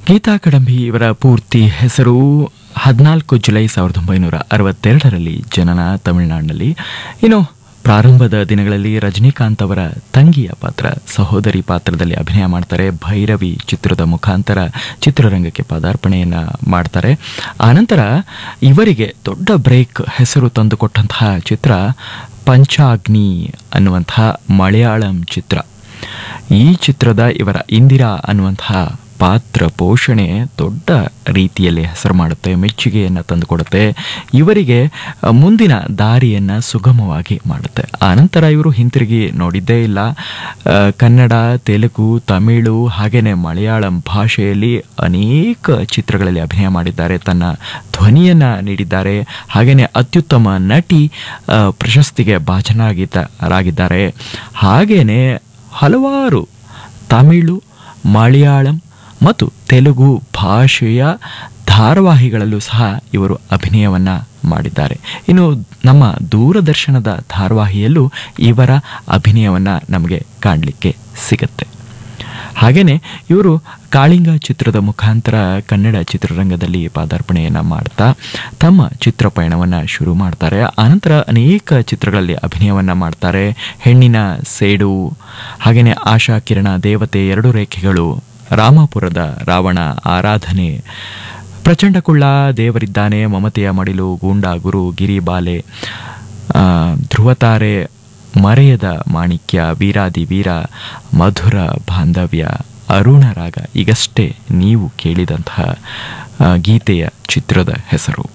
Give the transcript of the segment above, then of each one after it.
ಗೀತಾ ಕಡಂಬಿ ಇವರ ಪೂರ್ತಿ ಹೆಸರು ಹದಿನಾಲ್ಕು ಜುಲೈ ಸಾವಿರದ ಒಂಬೈನೂರ ಅರವತ್ತೆರಡರಲ್ಲಿ ಜನನ ತಮಿಳುನಾಡಿನಲ್ಲಿ ಇನ್ನು ಪ್ರಾರಂಭದ ದಿನಗಳಲ್ಲಿ ರಜನಿಕಾಂತ್ ಅವರ ತಂಗಿಯ ಪಾತ್ರ ಸಹೋದರಿ ಪಾತ್ರದಲ್ಲಿ ಅಭಿನಯ ಮಾಡ್ತಾರೆ ಭೈರವಿ ಚಿತ್ರದ ಮುಖಾಂತರ ಚಿತ್ರರಂಗಕ್ಕೆ ಪದಾರ್ಪಣೆಯನ್ನ ಮಾಡ್ತಾರೆ ಆನಂತರ ಇವರಿಗೆ ದೊಡ್ಡ ಬ್ರೇಕ್ ಹೆಸರು ತಂದುಕೊಟ್ಟಂತಹ ಚಿತ್ರ ಪಂಚಾಗ್ನಿ ಅನ್ನುವಂತಹ ಮಲಯಾಳಂ ಚಿತ್ರ ಈ ಚಿತ್ರದ ಇವರ ಇಂದಿರಾ ಅನ್ನುವಂತಹ ಪಾತ್ರ ಪೋಷಣೆ ದೊಡ್ಡ ರೀತಿಯಲ್ಲಿ ಹೆಸರು ಮಾಡುತ್ತೆ ಮೆಚ್ಚುಗೆಯನ್ನು ತಂದುಕೊಡುತ್ತೆ ಇವರಿಗೆ ಅ, ಮುಂದಿನ ದಾರಿಯನ್ನು ಸುಗಮವಾಗಿ ಮಾಡುತ್ತೆ ಆನಂತರ ಇವರು ಹಿಂತಿರುಗಿ ನೋಡಿದ್ದೇ ಇಲ್ಲ ಆ, ಕನ್ನಡ ತೆಲುಗು ತಮಿಳು ಹಾಗೆಯೇ ಮಲಯಾಳಂ ಭಾಷೆಯಲ್ಲಿ ಅನೇಕ ಚಿತ್ರಗಳಲ್ಲಿ ಅಭಿನಯ ಮಾಡಿದ್ದಾರೆ ತನ್ನ ಧ್ವನಿಯನ್ನು ನೀಡಿದ್ದಾರೆ ಹಾಗೆಯೇ ಅತ್ಯುತ್ತಮ ನಟಿ ಆ, ಪ್ರಶಸ್ತಿಗೆ ಭಾಜನರಾಗಿದ್ದಾರೆ ಹಾಗೆಯೇ ಹಲವಾರು ತಮಿಳು ಮಲಯಾಳಂ ಮತ್ತು ತೆಲುಗು ಭಾಷೆಯ ಧಾರಾವಾಹಿಗಳಲ್ಲೂ ಸಹ ಇವರು ಅಭಿನಯವನ್ನ ಮಾಡಿದ್ದಾರೆ ಇನ್ನು ನಮ್ಮ ದೂರದರ್ಶನದ ಧಾರಾವಾಹಿಯಲ್ಲೂ ಇವರ ಅಭಿನಯವನ್ನ ನಮಗೆ ಕಾಣಲಿಕ್ಕೆ ಸಿಗುತ್ತೆ ಹಾಗೆಯೇ ಇವರು ಕಾಳಿಂಗ ಚಿತ್ರದ ಮುಖಾಂತರ ಕನ್ನಡ ಚಿತ್ರರಂಗದಲ್ಲಿ ಪಾದಾರ್ಪಣೆಯನ್ನು ಮಾಡ್ತಾ ತಮ್ಮ ಚಿತ್ರ ಪಯಣವನ್ನು ಶುರು ಮಾಡ್ತಾರೆ ಆನಂತರ ಅನೇಕ ಚಿತ್ರಗಳಲ್ಲಿ ಅಭಿನಯವನ್ನು ಮಾಡ್ತಾರೆ ಹೆಣ್ಣಿನ ಸೇಡು ಹಾಗೆಯೇ ಆಶಾ ಕಿರಣ ದೇವತೆ ಎರಡು ರೇಖೆಗಳು ರಾಮಪುರದ ರಾವಣ ಆರಾಧನೆ ಪ್ರಚಂಡ ಕುಳ್ಳ ದೇವರಿದ್ದಾನೆ ಮಮತೆಯ ಮಡಿಲು ಗೂಂಡ ಗುರು ಗಿರಿಬಾಲೆ ಆ, ಧ್ರುವತಾರೆ ಮರೆಯದ ಮಾಣಿಕ್ಯ ವೀರಾದಿ ವೀರ ಮಧುರ ಬಾಂಧವ್ಯ ಅರುಣ ರಾಗ ಈಗಷ್ಟೇ ನೀವು ಕೇಳಿದಂತಹ ಆ, ಗೀತೆಯ ಚಿತ್ರದ ಹೆಸರು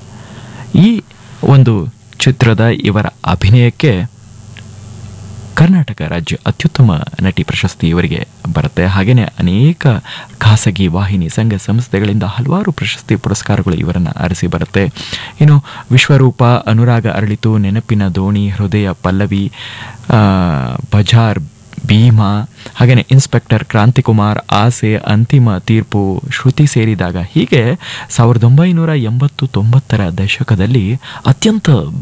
ಈ ಒಂದು ಚಿತ್ರದ ಇವರ ಅಭಿನಯಕ್ಕೆ ಕರ್ನಾಟಕ ರಾಜ್ಯ ಅತ್ಯುತ್ತಮ ನಟಿ ಪ್ರಶಸ್ತಿ ಇವರಿಗೆ ಬರುತ್ತೆ ಹಾಗೆಯೇ ಅನೇಕ ಖಾಸಗಿ ವಾಹಿನಿ ಸಂಘ ಸಂಸ್ಥೆಗಳಿಂದ ಹಲವಾರು ಪ್ರಶಸ್ತಿ ಪುರಸ್ಕಾರಗಳು ಇವರನ್ನು ಅರಸಿ ಬರುತ್ತೆ ಇನ್ನು ವಿಶ್ವರೂಪ ಅನುರಾಗ ಅರಳಿತು ನೆನಪಿನ ದೋಣಿ ಹೃದಯ ಪಲ್ಲವಿ ಆ, ಬಜಾರ್ ಭೀಮಾ ಹಾಗೆಯೇ ಇನ್ಸ್ಪೆಕ್ಟರ್ ಕ್ರಾಂತಿಕುಮಾರ್ ಆಸೆ ಅಂತಿಮ ತೀರ್ಪು ಶ್ರುತಿ ಸೇರಿದಾಗ ಹೀಗೆ ಸಾವಿರದ ಒಂಬೈನೂರ ಎಂಬತ್ತು ತೊಂಬತ್ತರ ದಶಕದಲ್ಲಿ ಅತ್ಯಂತ